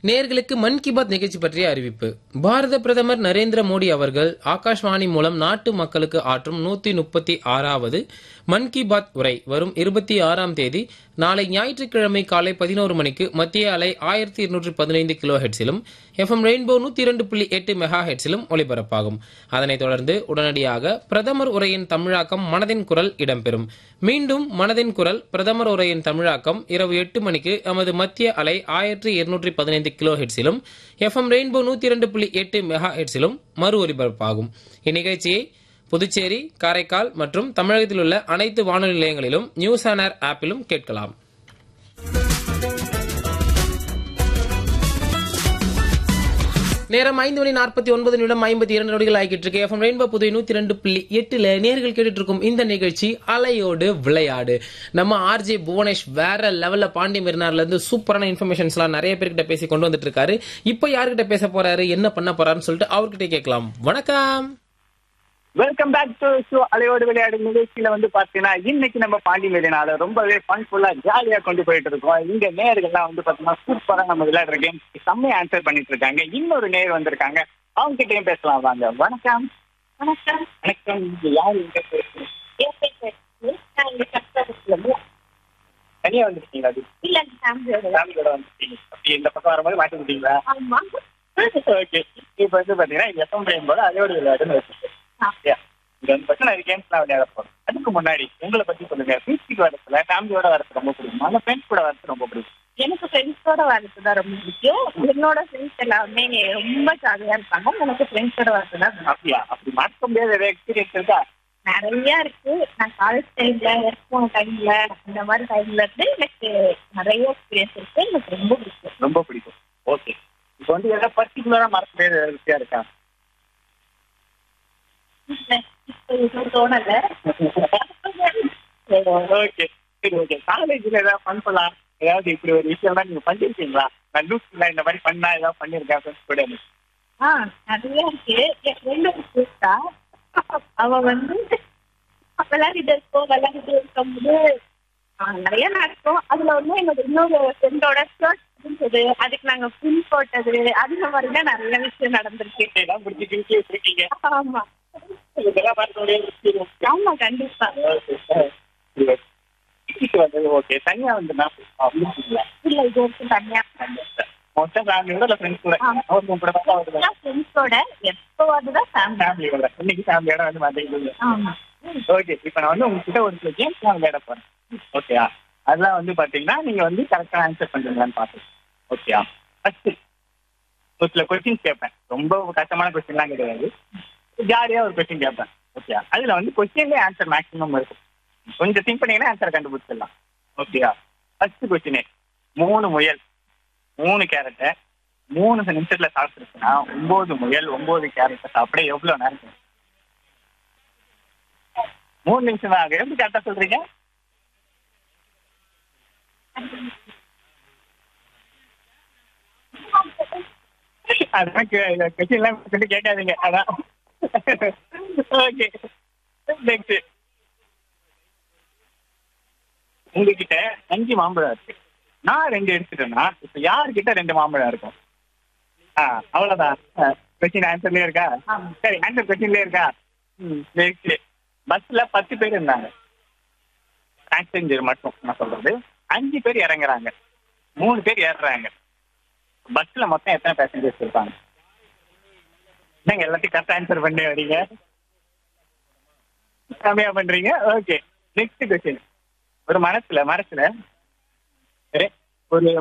நேர்களுக்கு மன் கி பாத் நிகழ்ச்சி பற்றிய அறிவிப்பு பாரத பிரதமர் நரேந்திர மோடி அவர்கள் ஆகாஷ்வாணி மூலம் நாட்டு மக்களுக்கு ஆற்றும் நூத்தி முப்பத்தி ஆறாவது மன் கி பாத் உரை வரும் இருபத்தி ஆறாம் தேதி நாளை ஞாயிற்றுக்கிழமை காலை பதினோரு மணிக்கு மத்திய அலை ஆயிரத்தி இருநூற்றி பதினைந்து கிலோ ஹெட்ஸிலும் எஃப்எம் ரெயின்போ நூத்தி இரண்டு புள்ளி எட்டு மெகா ஹெட்ஸிலும் ஒலிபரப்பாகும் அதனைத் தொடர்ந்து உடனடியாக பிரதமர் உரையின் தமிழாக்கம் மனதின் குரல் இடம்பெறும் மீண்டும் மனதின் குரல் பிரதமர் உரையின் தமிழாக்கம் இரவு எட்டு மணிக்கு எமது மத்திய அலை ஆயிரத்தி இருநூற்றி பதினைந்து கிலோ ஹெட்ஸிலும் எஃப்எம் ரெயின்போ நூத்தி இரண்டு புள்ளி எட்டு மெகா ஹெட்ஸிலும் மறு ஒலிபரப்பாகும் இந்நிகழ்ச்சியை புதுச்சேரி காரைக்கால் மற்றும் தமிழகத்தில் உள்ள அனைத்து வானொலி நிலையங்களிலும் நியூஸ் ஆன் ஏர் ஆப்பிலும் கேட்கலாம் நேரம் ஐந்து மணி நாற்பத்தி ஒன்பது நிமிடம் ஐம்பத்தி இரண்டு நொடிகள் ஆகிட்டு இருக்கு எஃப்எம் ரெயின்போ புதுவை நூத்தி ரெண்டு புள்ளி எட்டுல நேர்கள் கேட்டுட்டு இருக்கும் இந்த நிகழ்ச்சி அலையோடு விளையாடு நம்ம ஆர்ஜே புவனேஷ் வேற லெவல்ல பாண்டி மெரினார்ல இருந்து சூப்பரான இன்ஃபர்மேஷன்ஸ் எல்லாம் நிறைய பேர்கிட்ட பேசி கொண்டு வந்துட்டு இருக்காரு இப்போ யார்கிட்ட பேச போறாரு என்ன பண்ண போறாருன்னு சொல்லிட்டு அவர்கிட்ட கேட்கலாம் வணக்கம் வெல்கம் பேக் டு ஷோ அலையோடு விளையாடு நிகழ்ச்சியில வந்து பாத்தீங்கன்னா இன்னைக்கு நம்ம பாண்டி மெரினால ரொம்பவே ஃபன்ஃபுல்லா ஜாலியா கொண்டு போயிட்டு இருக்கோம் இங்க நேர்கள்லாம் வந்து பாத்தீங்கன்னா சூப்பரா நம்ம விளையாடுற கேம் செம்மையா ஆன்சர் பண்ணிட்டு இருக்காங்க இன்னொரு நேர் வந்திருக்காங்க அவங்க கிட்டயும் பேசலாம் வாங்க வணக்கம் வணக்கம் வணக்கம் நீங்க யாரு இங்க பேசுறீங்க என் பேர் லட்சுமி. நான் இங்க கஷ்டப்பட்டுல இருந்து தனியா வந்துருக்கீங்களா அது இல்ல ஃபேமிலியோட ஃபேமிலியோட வந்துருக்கீங்க அப்படி இந்த பக்கம் வரும்போது மாட்டி விட்டீங்களா ஆமா ஓகே இப்ப வந்து பாத்தீங்கன்னா இங்க எஃப்எம் பிரைன் போல அலையோடு விளையாடுன்னு வச்சுக்கோங்க ஆ. Yeah. இங்க வந்து பாத்தீங்கன்னா நிறைய கேம்ஸ்லாம் விளையாட போறோம் அதுக்கு முன்னாடி உங்களை பத்தி சொல்லுங்க பீச்சுக்கு வரத்துல ஃபேமிலியோட வரது ரொம்ப பிடிக்கும் இல்ல ஃப்ரெண்ட்ஸ் கூட வரது ரொம்ப பிடிக்கும் எனக்கு ஃப்ரெண்ட்ஸோட வரது தான் ரொம்ப பிடிக்கும் என்னோட ஃப்ரெண்ட்ஸ் எல்லாமே ரொம்ப ஜாலியா இருப்பாங்க எனக்கு ஃப்ரெண்ட்ஸோட வரது தான் ரொம்ப அப்படியா அப்படி மறக்க முடியாத எக்ஸ்பீரியன்ஸ் இருக்கா நிறைய இருக்கு நான் காலேஜ் டைம்ல ஒர்க் போன டைம்ல இந்த மாதிரி டைம்ல இருந்து எனக்கு நிறைய எக்ஸ்பீரியன்ஸ் இருக்கு எனக்கு ரொம்ப பிடிக்கும் ரொம்ப பிடிக்கும் ஓகே இப்போ வந்து ஏதாவது பர்டிகுலரா மறக்க முடியாத விஷயம் இருக்கா இப்போ எதுவும் தோணல ஓகே சரி ஓகே காலேஜ்ல ஏதாவது ஃபன் பண்ணலாம் ஏதாவது இப்படி ஒரு விஷயம்லாம் நீங்க பண்ணிருக்கீங்களா நான் லூஸ்ல இந்த மாதிரி பண்ணா ஏதாவது பண்ணிருக்கேன் ஃப்ரெண்ட்ஸ் கூட ஆ நிறைய இருக்கு என் ஃப்ரெண்ட் ஒரு கூப்பிட்டா அவ வந்து விளையாடிட்டு இருக்கோம் விளையாடிட்டு இருக்கும்போது ஆ, நிறைய நடக்கும் அதுல வந்து என்னோட இன்னொரு ஃப்ரெண்டோட ஷர்ட் இருந்தது அதுக்கு நாங்க பின் போட்டது அந்த மாதிரி தான் நிறைய விஷயம் நடந்திருக்கு எல்லாம் பிடிச்சி கிழிச்சி வச்சிருக்கீங்க ஆமா இதெல்லாம் மறக்க முடியாத எக்ஸ்பீரியன்ஸ் ஆமா கண்டிப்பா வீட்டுக்கு வந்தது ஓகே தனியா வந்து நான் அப்படிங்களா இல்ல இது வரைக்கும் தனியா மொத்தம் ஃபேமிலியோட இல்லை ஃப்ரெண்ட்ஸ் கூட ஆமா. அவங்க கூட பார்த்தா வருது ஃப்ரெண்ட்ஸோட எப்போவாது தான் ஃபேமிலி ஃபேமிலியோட இன்னைக்கு ஃபேமிலியோட வந்து மாட்டேங்குது ஆமா ஓகே இப்போ நான் வந்து உங்ககிட்ட ஒரு சில கேம்ஸ் நான் விளையாட போறேன் ஓகேயா அதெல்லாம் வந்து பாத்தீங்கன்னா நீங்க வந்து கரெக்டா ஆன்சர் பண்றீங்களான்னு பார்த்து ஓகேயா ஃபர்ஸ்ட் ஒரு சில கொஸ்டின்ஸ் கேட்பேன் ரொம்ப கஷ்டமான கொஸ்டின்லாம் கிடையாது ஜாலியா ஒரு கொஸ்டின் கேட்பேன் ஓகேயா அதுல வந்து கொஸ்டின்லேயே ஆன்சர் மேக்ஸிமம் இருக்கும் கொஞ்சம் திங்க் பண்ணீங்கன்னா ஆன்சர் கண்டுபிடிச்சிடலாம் ஓகேயா ஃபர்ஸ்ட் கொஸ்டினே மூணு முயல் மூணு கேரட்டை மூணு நிமிஷத்துல சாப்பிட்டுருச்சுன்னா ஒன்பது முயல் ஒன்பது கேரட்டை சாப்பிட எவ்வளவு நேரம் ஆகும்? மூணு நிமிஷம் தான் ஆகும் எப்படி கரெக்டா சொல்றீங்க அதான் கொஸ்டின் எல்லாம் சொல்லி கேட்காதீங்க அதான் ஓகே நெக்ஸ்ட் உங்ககிட்ட அஞ்சு மாம்பழம் இருக்கு நான் ரெண்டு எடுத்துட்டேன்னா இப்ப யாருக்கிட்ட ரெண்டு மாம்பழம் இருக்கும் ஆ அவ்வளவுதான் கொஸ்டின் ஆன்சர்லயே இருக்கா ஆமா. சரி ஆன்சர் கொஸ்டின்லயே இருக்கா ம் நெக்ஸ்ட் பஸ்ல பத்து பேர் இருந்தாங்க பேசஞ்சர் மட்டும் நான் சொல்றது அஞ்சு பேர் இறங்குறாங்க மூணு பேர் ஏறுறாங்க பஸ்ல மொத்தம் எத்தனை பேசஞ்சர்ஸ் இருப்பாங்க என்னங்க எல்லாத்தையும் கரெக்ட் ஆன்சர் பண்ணி வரீங்க கம்மியா பண்றீங்க ஓகே நெக்ஸ்ட் கொஸ்டின் ஒரு மனசுல மனசுல ஒரு